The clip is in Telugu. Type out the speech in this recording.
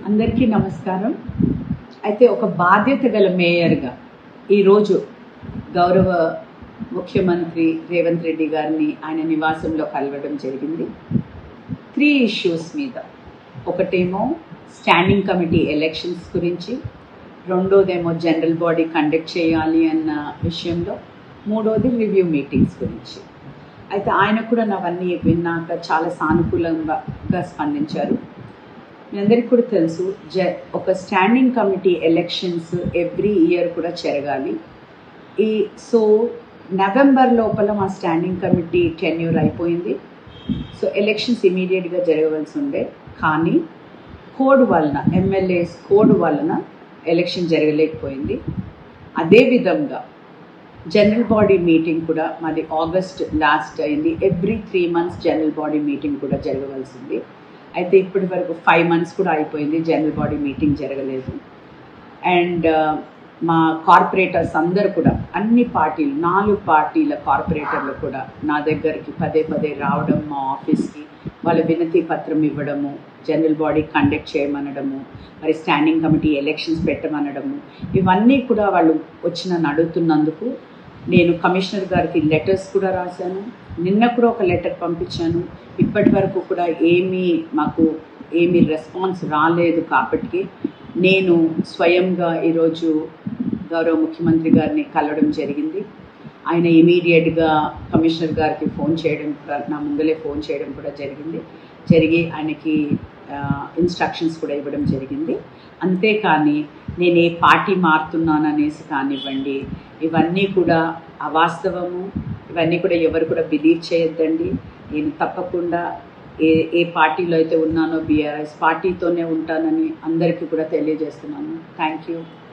అందరికీ నమస్కారం అయితే ఒక బాధ్యత గల మేయర్గా ఈరోజు గౌరవ ముఖ్యమంత్రి రేవంత్ రెడ్డి గారిని ఆయన నివాసంలో కలవడం జరిగింది త్రీ ఇష్యూస్ మీద ఒకటేమో స్టాండింగ్ కమిటీ ఎలక్షన్స్ గురించి రెండోదేమో జనరల్ బాడీ కండక్ట్ చేయాలి అన్న విషయంలో మూడోది రివ్యూ మీటింగ్స్ గురించి అయితే ఆయన కూడా నావన్నీ విన్నాక చాలా సానుకూలంగా స్పందించారు మీ అందరికీ కూడా తెలుసు జ ఒక standing committee elections every year కూడా జరగాలి ఈ సో నవంబర్ లోపల మా స్టాండింగ్ కమిటీ టెన్యూర్ అయిపోయింది సో ఎలక్షన్స్ ఇమీడియట్గా జరగవలసి ఉండే కానీ కోడ్ వలన ఎమ్మెల్యేస్ కోడ్ వలన ఎలక్షన్ జరగలేకపోయింది అదేవిధంగా జనరల్ బాడీ మీటింగ్ కూడా మాది ఆగస్ట్ లాస్ట్ అయింది every three months general body meeting కూడా జరగవలసింది అయితే ఇప్పటి వరకు ఫైవ్ మంత్స్ కూడా అయిపోయింది జనరల్ బాడీ మీటింగ్ జరగలేదు అండ్ మా కార్పొరేటర్స్ అందరు కూడా అన్ని పార్టీలు నాలుగు పార్టీల కార్పొరేటర్లు కూడా నా దగ్గరికి పదే పదే రావడం మా ఆఫీస్కి వాళ్ళ వినతి పత్రం ఇవ్వడము జనరల్ బాడీ కండక్ట్ చేయమనడము మరి స్టాండింగ్ కమిటీ ఎలక్షన్స్ పెట్టమనడము ఇవన్నీ కూడా వాళ్ళు వచ్చి నన్ను అడుగుతున్నందుకు నేను కమిషనర్ గారికి లెటర్స్ కూడా రాశాను నిన్న కూడా ఒక లెటర్ పంపించాను ఇప్పటి వరకు కూడా ఏమీ మాకు ఏమీ రెస్పాన్స్ రాలేదు కాబట్టి నేను స్వయంగా ఈరోజు గౌరవ ముఖ్యమంత్రి గారిని కలవడం జరిగింది ఆయన ఇమీడియట్గా కమిషనర్ గారికి ఫోన్ చేయడం కూడా నా ముందలే ఫోన్ చేయడం కూడా జరిగింది జరిగి ఆయనకి ఇన్స్ట్రక్షన్స్ కూడా ఇవ్వడం జరిగింది అంతేకాని నేను ఏ పార్టీ మారుతున్నాను అనేసి కానివ్వండి ఇవన్నీ కూడా అవాస్తవము ఇవన్నీ కూడా ఎవరు కూడా బిలీవ్ చేయొద్దండి నేను తప్పకుండా ఏ ఏ పార్టీలో అయితే ఉన్నానో బీఆర్ఎస్ పార్టీతోనే ఉంటానని అందరికీ కూడా తెలియజేస్తున్నాను థ్యాంక్ యూ